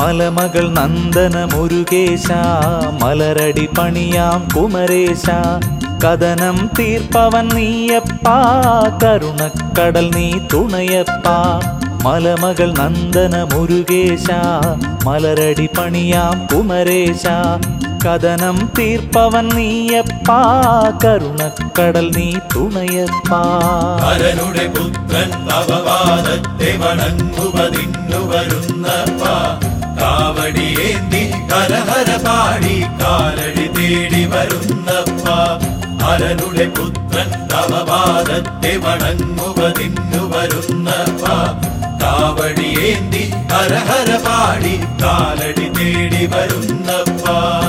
മലമകൾ നന്ദന മുരുകേശ മലരടി പണിയാം കുമരേശ കഥനം തീർപ്പവൻ നീയപ്പാ കരുണക്കടൽ നീ തുണയപ്പാ മലമകൾ നന്ദന മുരുകേശ മലരടി പണിയാം കുമരേശ കഥനം തീർപ്പവൻ നീയപ്പാ കരുണക്കടൽ നീ തുണയപ്പാ ഹരനുടെ പുത്രൻ തവവാദത്തെ വണങ്ങുവതിന്നു വരുന്നപ്പ കാവടിയേന്തി കരഹര പാടി കാലടി തേടി വരുന്നപ്പ ഹരനുടെ പുത്രൻ തവവാദത്തെ വണങ്ങുവതിന്നു വരുന്നപ്പ കാവടിയേന്തി കരഹര പാടി കാലടി തേടി വരുന്നപ്പ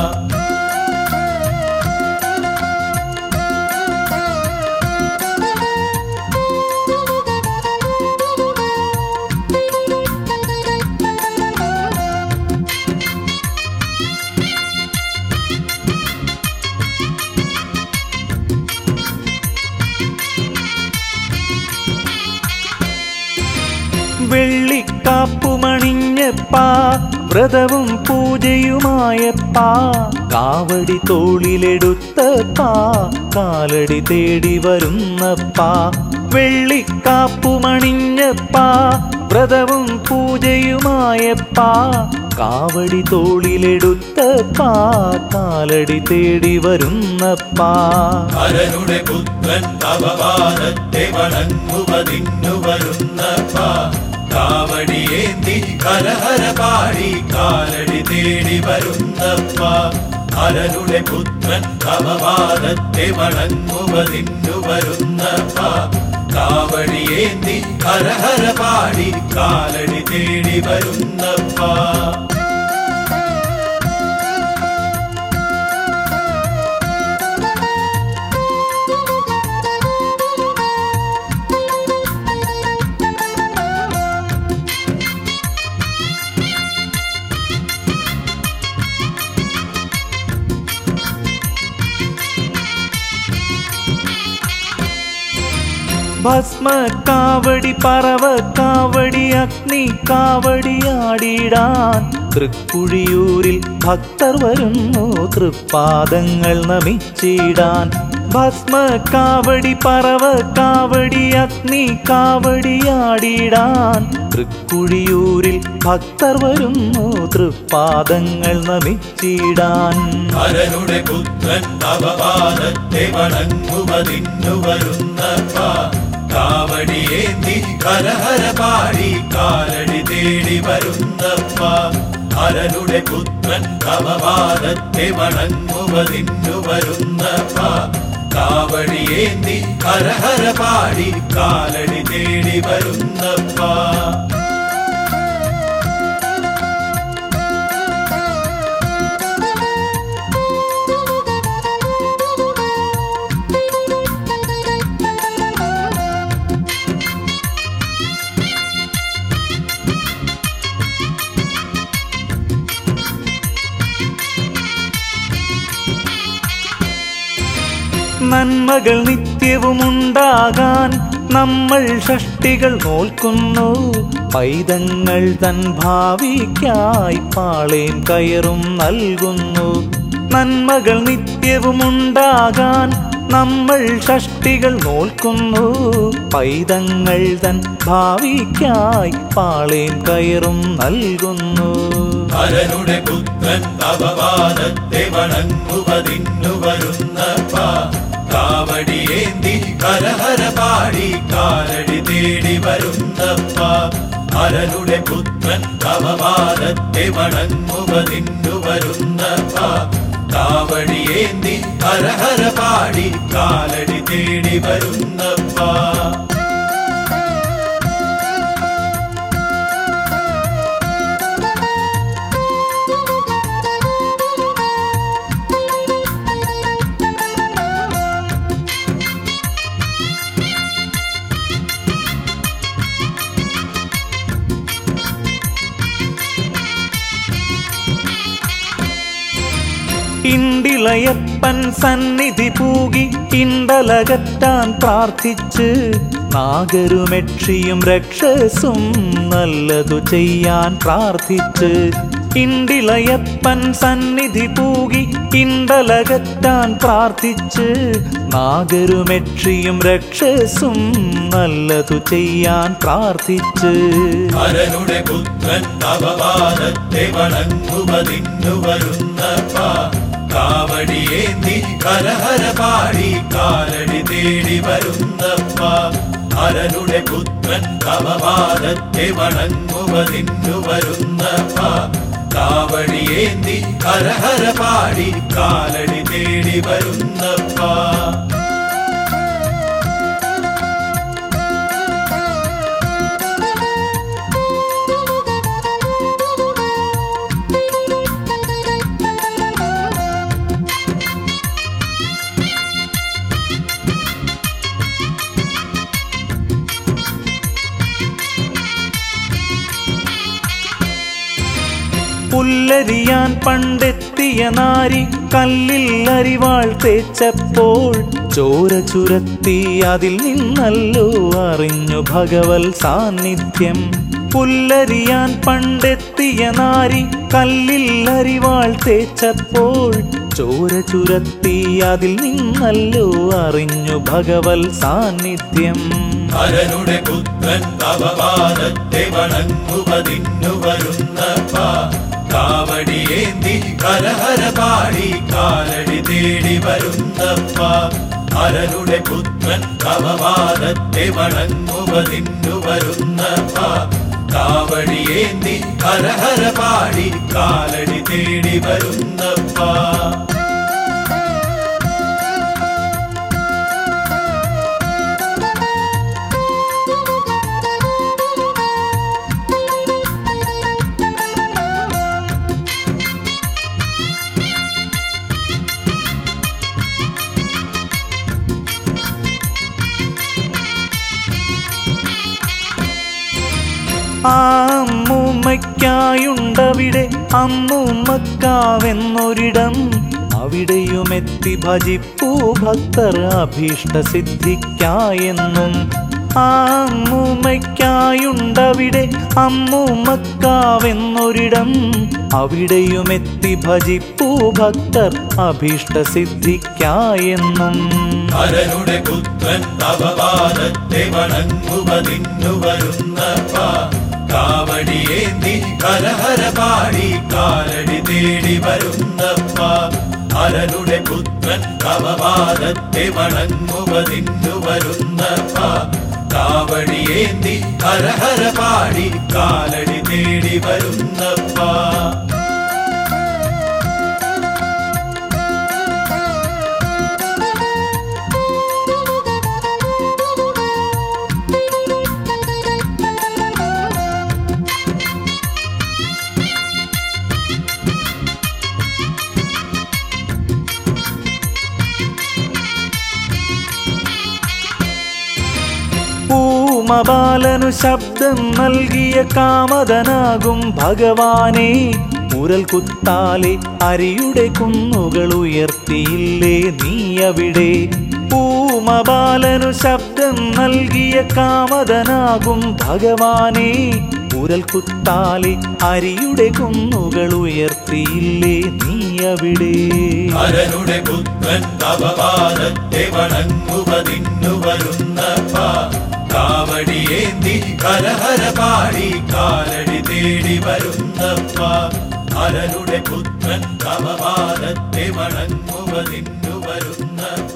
വെള്ളിക്കാപ്പുമണിഞ്ഞപ്പാ വ്രതവും പൂജയുമായപ്പാ കാവടി തോളിലെടുത്തപ്പാ കാലടി തേടി വരുന്നപ്പാ വെള്ളിക്കാപ്പുമണിഞ്ഞപ്പാ വ്രതവും പൂജയുമായപ്പാ കാവടി തോളിലെടുത്തപ്പാ കാലടി തേടി വരുന്നപ്പാ ഹരനുടെ പുത്രൻ തവവാദത്തെ വണങ്ങുവതിന്നു വരുന്നപ്പ കാവടിയേന്തി കരഹര പാടി കാലടി തേടി വരുന്നപ്പ ഹരനുടെ പുത്രൻ തവവാദത്തെ വണങ്ങുവതിന്നു വരുന്നപ്പ കാവടിയേന്തി കരഹര പാടി കാലടി തേടി വരുന്നപ്പ ഭസ്മ കാവടി പറവ കാവടി അഗ്നി കാവടി ആടിടാൻ തൃക്കുഴിയൂരിൽ ഭക്തർ വരുന്നു തൃപ്പാദങ്ങൾ നമിച്ചിടാൻ ഭസ്മ കാവടി പറവ കാവടി അഗ്നി കാവടി ആടിടാൻ തൃക്കുഴിയൂരിൽ ഭക്തർ വരുന്നു തൃപ്പാദങ്ങൾ നമിച്ചിടാൻ ഹരനുടെ പുത്രൻ തവപാദത്തെ വണങ്ങുവതിന്നു വരുന്നപ്പ കാവടിയേന്തി കരഹര പാടി കാലടി തേടി വരുന്നപ്പ ഹരനുടെ പുത്രൻ തവപാദത്തെ വണങ്ങുവതിന്നു വരുന്നപ്പ കാവടിയേന്തി കരഹര പാടി കാലടി തേടി വരുന്നപ്പ നന്മകൾ നിത്യവും ഉണ്ടാകാൻ നമ്മൾ ഷഷ്ടികൾ നോൽക്കുന്നു പൈതങ്ങൾ തൻ ഭാവിക്കായി പാളേം കയറും നൽകുന്നു നന്മകൾ നിത്യവും ഉണ്ടാകാൻ നമ്മൾ ഷഷ്ടികൾ നോൽക്കുന്നു പൈതങ്ങൾ തൻ ഭാവിക്കായി പാളേം കയറും നൽകുന്നു ഹരനുടെ പുത്രൻ തവപാദത്തെ വണങ്ങുവതിന്നു വരുന്നപ്പ കാവടിയേന്തി കരഹര പാടി കാലടി തേടി വരുന്നപ്പ ഹരനുടെ പുത്രൻ തവപാദത്തെ വണങ്ങുവതിന്നു വരുന്നപ്പ കാവടിയേന്തി കരഹര പാടി കാലടി തേടി വരുന്നപ്പ ഇണ്ടിളയപ്പൻ സന്നിധി പൂകി ഇണ്ടലകറ്റാൻ പ്രാർത്ഥിച്ച് നാഗരുമെക്ഷിയും രക്ഷസും നല്ലതു ചെയ്യാൻ പ്രാർത്ഥിച്ച് ഇണ്ടിളയപ്പൻ സന്നിധി പൂകി ഇണ്ടലകറ്റാൻ പ്രാർത്ഥിച്ച് നാഗരുമെക്ഷിയും രക്ഷസും നല്ലതു ചെയ്യാൻ പ്രാർത്ഥിച്ച് ഹരനുടെ പുത്രൻ തവപാദത്തെ വണങ്ങുവതിന്നു വരുന്നപ്പ കാവടിയേന്തി ഹരഹര പാടി കാലടി തേടി വരുന്നപ്പ ഹരനുടെ പുത്രൻ തവപാദത്തെ വണങ്ങുവതിന്നു വരുന്നപ്പ കാവടിയേന്തി ഹരഹര പാടി കാലടി തേടി വരുന്നപ്പ പുല്ലരിയാൻ പണ്ടെത്തിയ നാരി കല്ലിൽ അരിവാൾ തേച്ചപ്പോൾ ചോര ചുരത്തി അതിൽ നിന്നല്ലോ അറിഞ്ഞു ഭഗവൽ സാന്നിധ്യം പുല്ലരിയാൻ പണ്ടെത്തിയ നാരി കല്ലിൽ അരിവാൾ തേച്ചപ്പോൾ ചോര ചുരത്തി അതിൽ നിന്നല്ലോ അറിഞ്ഞു ഭഗവൽ സാന്നിധ്യം ഹരനുടെ പുത്രൻ തവപാദത്തെ വണങ്ങുവതിന്നു വരുന്നപ്പ കാവടിയേന്തി ഹരഹര പാടി കാലടി തേടി വരുന്നപ്പ ഹരനുടെ പുത്രൻ തവപാദത്തെ വണങ്ങുവതിന്നു വരുന്നപ്പ കാവടിയേന്തി ഹരഹര പാടി കാലടി തേടി വരുന്നപ്പ ആ അമ്മൂമ്മയ്ക്കായുണ്ടവിടെ അമ്മൂമ്മക്കാവെന്നൊരിടം അവിടെയുമെത്തി ഭജിപ്പൂ ഭക്തർ അഭീഷ്ട സിദ്ധിക്കായെന്നും ആ അമ്മൂമ്മയ്ക്കായുണ്ടവിടെ അമ്മൂമ്മക്കാവെന്നൊരിടം അവിടെയുമെത്തി ഭജിപ്പൂ ഭക്തർ അഭീഷ്ട സിദ്ധിക്കായെന്നും ഹരനുടെ പുത്രൻ തവപാദത്തെ വണങ്ങുവതിന്നു വരുന്നപ്പ കാവടിയേന്തി ഹരഹര പാടി കാലടി തേടി വരുന്നപ്പ ഹരനുടെ പുത്രൻ തവപാദത്തെ വണങ്ങുവതിന്നു വരുന്നപ്പ കാവടിയേന്തി ഹരഹര പാടി കാലടി തേടി വരുന്നപ്പ പൂമബാലനു ശബ്ദം നൽകിയ കാമതനാകും ഭഗവാനെ മുരൽ കുത്താലെ അരിയുടെ കുന്നുകൾ ഉയർത്തിയില്ലേ നീ അവിടെ പൂമബാലനു ശബ്ദം നൽകിയ കാമതനാകും ഭഗവാനെ മുരൽ കുത്താലെ അരിയുടെ കുന്നുകൾ ഉയർത്തിയില്ലേ നീ അവിടെ ഹരനുടെ പുത്രൻ തവപാദത്തെ വണങ്ങുവതിന്നു വരുന്നപ്പ കാവടിയേന്തി ഹരഹര പാടി കാലടി തേടി വരുന്നപ്പ ഹരനുടെ പുത്രൻ തവപാദത്തെ വണങ്ങുവതിന്നു വരുന്നപ്പ